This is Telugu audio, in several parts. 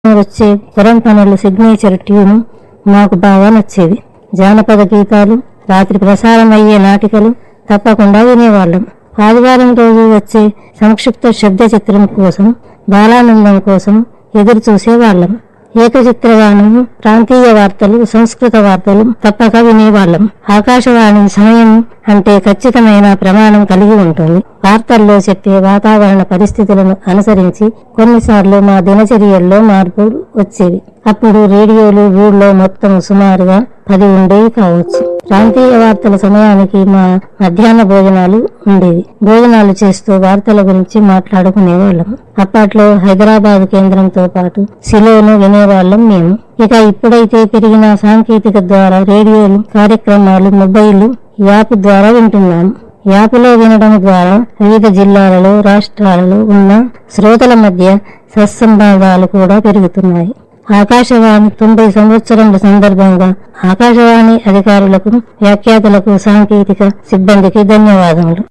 వచ్చే పురం పనుల సిగ్నేచర్ ట్యూన్ మాకు బాగా నచ్చేది జానపద గీతాలు రాత్రి ప్రసారం అయ్యే నాటికలు తప్పకుండా వినేవాళ్ళం ఆదివారం రోజు వచ్చే సంక్షిప్త శబ్ద చిత్రం కోసం బాలానందం కోసం ఎదురు చూసేవాళ్ళం ఏకచిత్రగానము ప్రాంతీయ వార్తలు సంస్కృత వార్తలు తప్పక వినేవాళ్ళం ఆకాశవాణి సమయం అంటే ఖచ్చితమైన ప్రమాణం కలిగి ఉంటుంది వార్తల్లో చెప్పే వాతావరణ పరిస్థితులను అనుసరించి కొన్నిసార్లు మా దినచర్యల్లో మార్పులు వచ్చేవి అప్పుడు రేడియోలు ఊళ్ళో మొత్తం సుమారుగా పది ఉండేవి కావచ్చు ప్రాంతీయ వార్తల సమయానికి మా మధ్యాహ్న భోజనాలు ఉండేవి భోజనాలు చేస్తూ వార్తల గురించి మాట్లాడుకునేవాళ్ళం అప్పట్లో హైదరాబాద్ కేంద్రంతో పాటు సిలోను వినేవాళ్ళం మేము ఇక ఇప్పుడైతే పెరిగిన సాంకేతిక ద్వారా రేడియోలు కార్యక్రమాలు మొబైల్ యాప్ ద్వారా వింటున్నాం యాప్లో వినడం ద్వారా వివిధ జిల్లాలలో రాష్ట్రాలలో ఉన్న శ్రోతల మధ్య సత్సంబంధాలు కూడా పెరుగుతున్నాయి ఆకాశవాణి తొంభై సంవత్సరముల సందర్భంగా ఆకాశవాణి అధికారులకు వ్యాఖ్యాతలకు సాంకేతిక సిబ్బందికి ధన్యవాదములు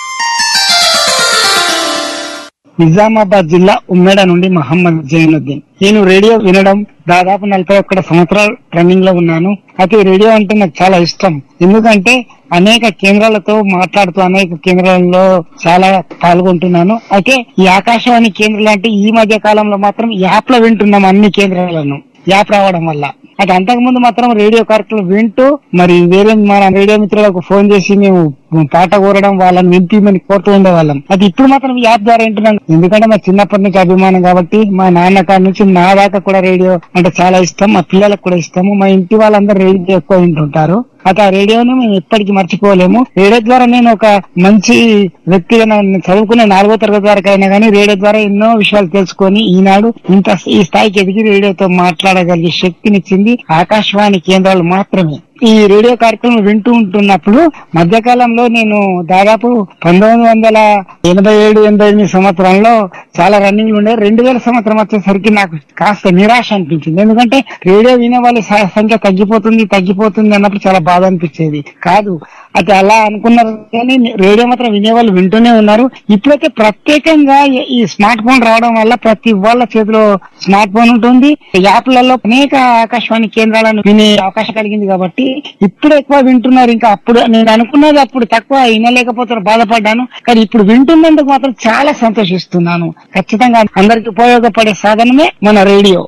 నిజామాబాద్ జిల్లా ఉమ్మేడ నుండి మహమ్మద్ జైనుద్దీన్ నేను రేడియో వినడం దాదాపు నలభై ఒక్కడ సంవత్సరాలు రన్నింగ్ లో ఉన్నాను అయితే రేడియో అంటే నాకు చాలా ఇష్టం ఎందుకంటే అనేక కేంద్రాలతో మాట్లాడుతూ అనేక కేంద్రాలలో చాలా పాల్గొంటున్నాను అయితే ఈ ఆకాశవాణి కేంద్రాలు అంటే ఈ మధ్య కాలంలో మాత్రం యాప్ లో వింటున్నాం అన్ని కేంద్రాలను యాప్ రావడం వల్ల అది అంతకుముందు మాత్రం రేడియో కార్యక్రమం వింటూ మరి వేరే మన రేడియో మిత్రులకు ఫోన్ చేసి మేము పాట కోరడం వాళ్ళని వినిపించమని కోరుతూ ఉండేవాళ్ళం అది ఇప్పుడు మాత్రం ఈ యాప్ ద్వారా వింటున్నాం ఎందుకంటే మా చిన్నప్పటి నుంచి అభిమానం కాబట్టి మా నాన్న కాడి నుంచి నా దాకా కూడా రేడియో అంటే చాలా ఇష్టం మా పిల్లలకు కూడా ఇష్టము మా ఇంటి వాళ్ళందరూ రేడియో ఎక్కువ వింటుంటారు అయితే ఆ రేడియోని మేము ఎప్పటికీ మర్చిపోలేము రేడియో ద్వారా నేను ఒక మంచి వ్యక్తిగా నేను చదువుకునే నాలుగో తరగతి వరకు అయినా కానీ రేడియో ద్వారా ఎన్నో విషయాలు తెలుసుకొని ఈనాడు ఇంత ఈ స్థాయికి ఎదిగి రేడియోతో మాట్లాడగలిగే శక్తినిచ్చింది ఆకాశవాణి కేంద్రాలు మాత్రమే ఈ రేడియో కార్యక్రమం వింటూ ఉంటున్నప్పుడు మధ్యకాలంలో నేను దాదాపు పంతొమ్మిది వందల ఎనభై ఏడు ఎనభై ఎనిమిది సంవత్సరంలో చాలా రన్నింగ్ ఉండే రెండు వేల సంవత్సరం వచ్చేసరికి నాకు కాస్త నిరాశ అనిపించింది ఎందుకంటే రేడియో వినే వాళ్ళ స- సంఖ్య తగ్గిపోతుంది తగ్గిపోతుంది అన్నప్పుడు చాలా బాధ అనిపించేది కాదు అది అలా అనుకున్నారు కానీ రేడియో మాత్రం వినేవాళ్ళు వింటూనే ఉన్నారు ఇప్పుడైతే ప్రత్యేకంగా ఈ- ఈ స్మార్ట్ ఫోన్ రావడం వల్ల ప్రతి వాళ్ళ చేతిలో స్మార్ట్ ఫోన్ ఉంటుంది యాప్లలో అనేక ఆకాశవాణి కేంద్రాలను వినే అవకాశం కలిగింది కాబట్టి ఇప్పుడు ఎక్కువ వింటున్నారు ఇంకా అప్పుడు నేను అనుకున్నది అప్పుడు తక్కువ వినలేకపోతే బాధపడ్డాను కానీ ఇప్పుడు వింటున్నందుకు మాత్రం చాలా సంతోషిస్తున్నాను ఖచ్చితంగా అందరికి ఉపయోగపడే సాధనమే మన రేడియో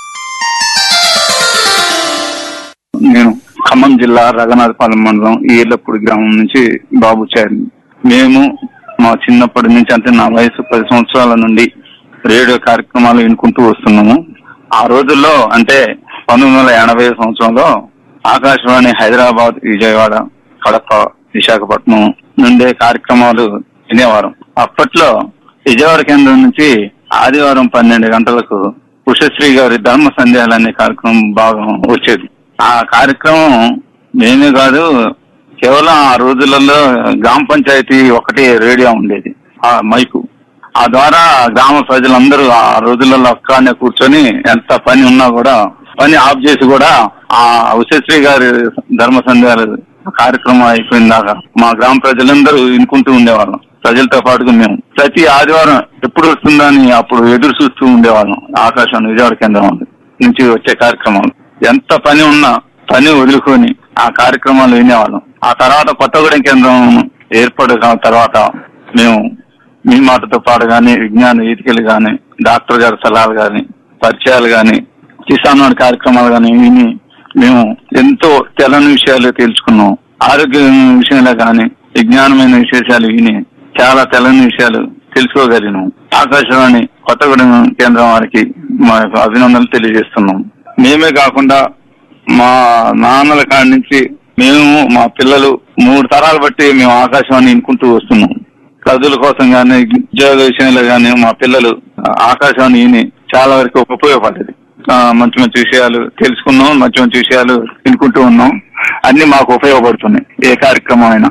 నేను ఖమ్మం జిల్లా రఘునాథపాలెం మండలం ఈర్లపూడి గ్రామం నుంచి బాబు చారి మేము మా చిన్నప్పటి నుంచి అంటే నా వయసు పది సంవత్సరాల నుండి రేడియో కార్యక్రమాలు వినుకుంటూ వస్తున్నాము ఆ రోజుల్లో అంటే పంతొమ్మిది వందల ఎనభై సంవత్సరంలో ఆకాశవాణి హైదరాబాద్ విజయవాడ కడప విశాఖపట్నం నుండే కార్యక్రమాలు వినేవారం అప్పట్లో విజయవాడ కేంద్రం నుంచి ఆదివారం పన్నెండు గంటలకు ఉషశ్రీ గారి ధర్మ సందేహాలు అనే కార్యక్రమం బాగా వచ్చేది ఆ కార్యక్రమం మేమే కాదు కేవలం ఆ రోజులలో గ్రామ పంచాయతీ ఒకటి రేడియో ఉండేది ఆ మైకు ఆ ద్వారా గ్రామ ప్రజలందరూ ఆ రోజులలో అక్కడనే కూర్చొని ఎంత పని ఉన్నా కూడా పని ఆఫ్ చేసి కూడా ఆ ఉషశ్రీ గారి ధర్మ సందేహాలు కార్యక్రమం అయిపోయిన దాకా మా గ్రామ ప్రజలందరూ వినుకుంటూ ఉండేవాళ్ళం ప్రజలతో పాటుగా మేము ప్రతి ఆదివారం ఎప్పుడు వస్తుందా అని అప్పుడు ఎదురు చూస్తూ ఉండేవాళ్ళం ఆకాశవాణి విజయవాడ కేంద్రం నుంచి వచ్చే కార్యక్రమాలు ఎంత పని ఉన్నా పని వదులుకొని ఆ కార్యక్రమాలు వినేవాళ్ళం ఆ తర్వాత కొత్తగూడెం కేంద్రం ఏర్పడిన తర్వాత మేము మీ మాటతో పాటు గాని విజ్ఞాన వేదికలు గాని డాక్టర్ గారి సలహాలు గాని పరిచయాలు గాని కిసాన్ వాడి కార్యక్రమాలు గాని విని మేము ఎంతో తెలని విషయాలు తెలుసుకున్నాం ఆరోగ్య విషయంలో గాని విజ్ఞానమైన విశేషాలు విని చాలా తెలని విషయాలు తెలుసుకోగలిగినాం ఆకాశవాణి కొత్తగూడెం కేంద్రం వారికి మా యొక్క అభినందనలు తెలియజేస్తున్నాం మేమే కాకుండా మా నాన్నల కాడి నుంచి మేము మా పిల్లలు మూడు తరాలు బట్టి మేము ఆకాశవాణి వినుకుంటూ వస్తున్నాం చదువుల కోసం గానీ ఉద్యోగ విషయంలో గానీ మా పిల్లలు ఆకాశవాణి విని చాలా వరకు ఉపయోగపడేది ఆ, మంచి మంచి విషయాలు తెలుసుకున్నాం మంచి మంచి విషయాలు వినుకుంటూ ఉన్నాం అన్ని మాకు ఉపయోగపడుతున్నాయి ఏ కార్యక్రమం అయినా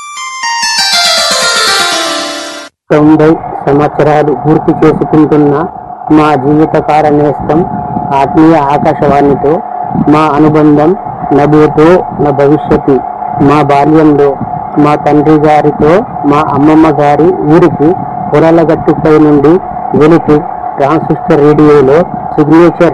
తొంభై సంవత్సరాలు పూర్తి చేసుకుంటున్న మా జీవితకాల నేస్తం ఆత్మీయ ఆకాశవాణితో మా అనుబంధం నభూతో నా భవిష్యత్తు మా బాల్యంలో మా తండ్రి గారితో మా అమ్మమ్మ గారి ఊరికి పొలాల గట్టుపై నుండి వెళుతూ ట్రాన్సిస్టర్ రేడియోలో సిగ్నేచర్